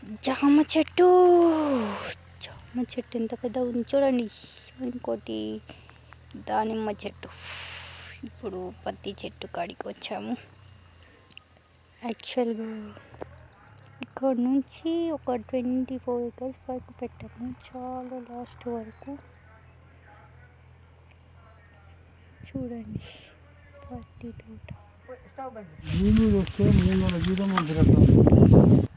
జామ చెట్టు జామ చెట్టు ఎంత పెద్దగా ఉంది చూడండి ఇంకోటి దానిమ్మ చెట్టు ఇప్పుడు పత్తి చెట్టు కాడికి వచ్చాము యాక్చువల్గా ఇక్కడ నుంచి ఒక ట్వంటీ ఫోర్ ఎకర్స్ వరకు పెట్టాము చాలా లాస్ట్ వరకు చూడండి పత్తి తోట నీళ్ళు వస్తే నీళ్ళ గీతం తిరగటం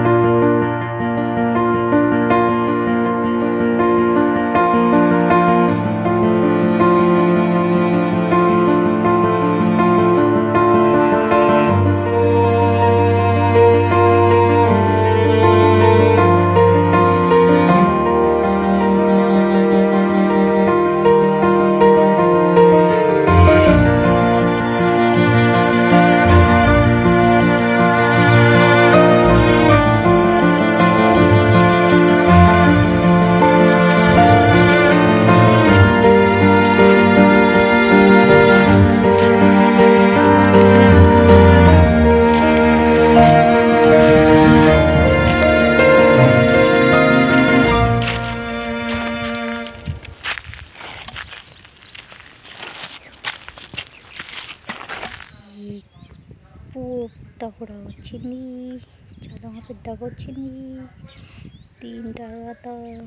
ఈ పూత కూడా వచ్చింది చాలా పెద్దగా వచ్చింది దీని తర్వాత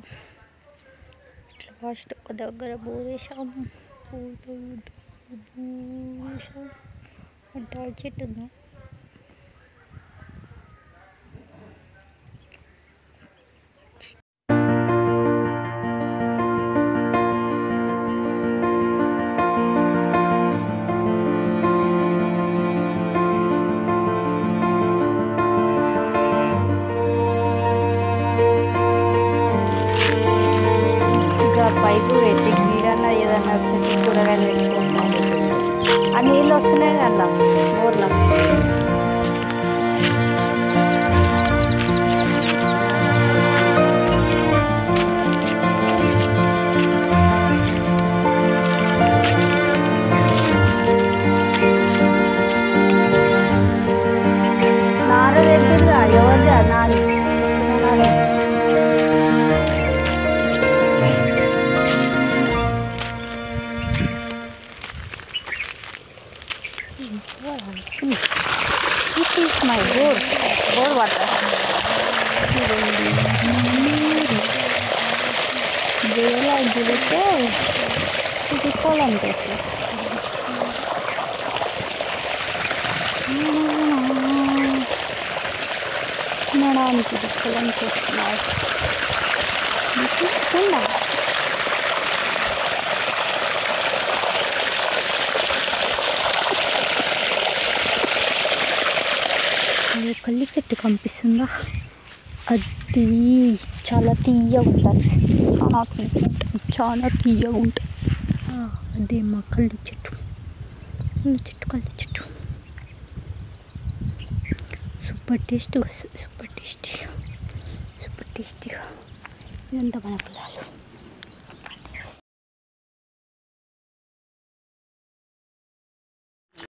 లాస్ట్ ఒక దగ్గర బోరేసాం పూత బూసాం తాడి చెట్టు ఉందా ఇంకా పైపు పెట్టి నీరన్నా ఏదన్నా పెట్టి కూరగాయలు పెట్టుకుంటాను ఆ నీళ్ళు వస్తున్నాయి కదా బోర్లో నార తెద్దురుగా ఎవరిదా నాది నాదే. This is my board. Board water. వేల గిరితే ఇది పొలం తెచ్చు తినడానికి ఇది పొలం తెస్తున్నారు కుండ అయ్యో కల్లి చెట్టు కనిపిస్తుందా అది చాలా తీయగా ఉంటుంది చాలా తీయగా ఉంటుంది చాలా తీయగా ఉంటుంది ఆ, అదే మా కల్లి చెట్టు కల్లి చెట్టు కల్లి చెట్టు సూపర్ టేస్ట్ వస్తుంది సూపర్ టేస్టీగా సూపర్ టేస్టీగా ఇదంతా మన పొలాలు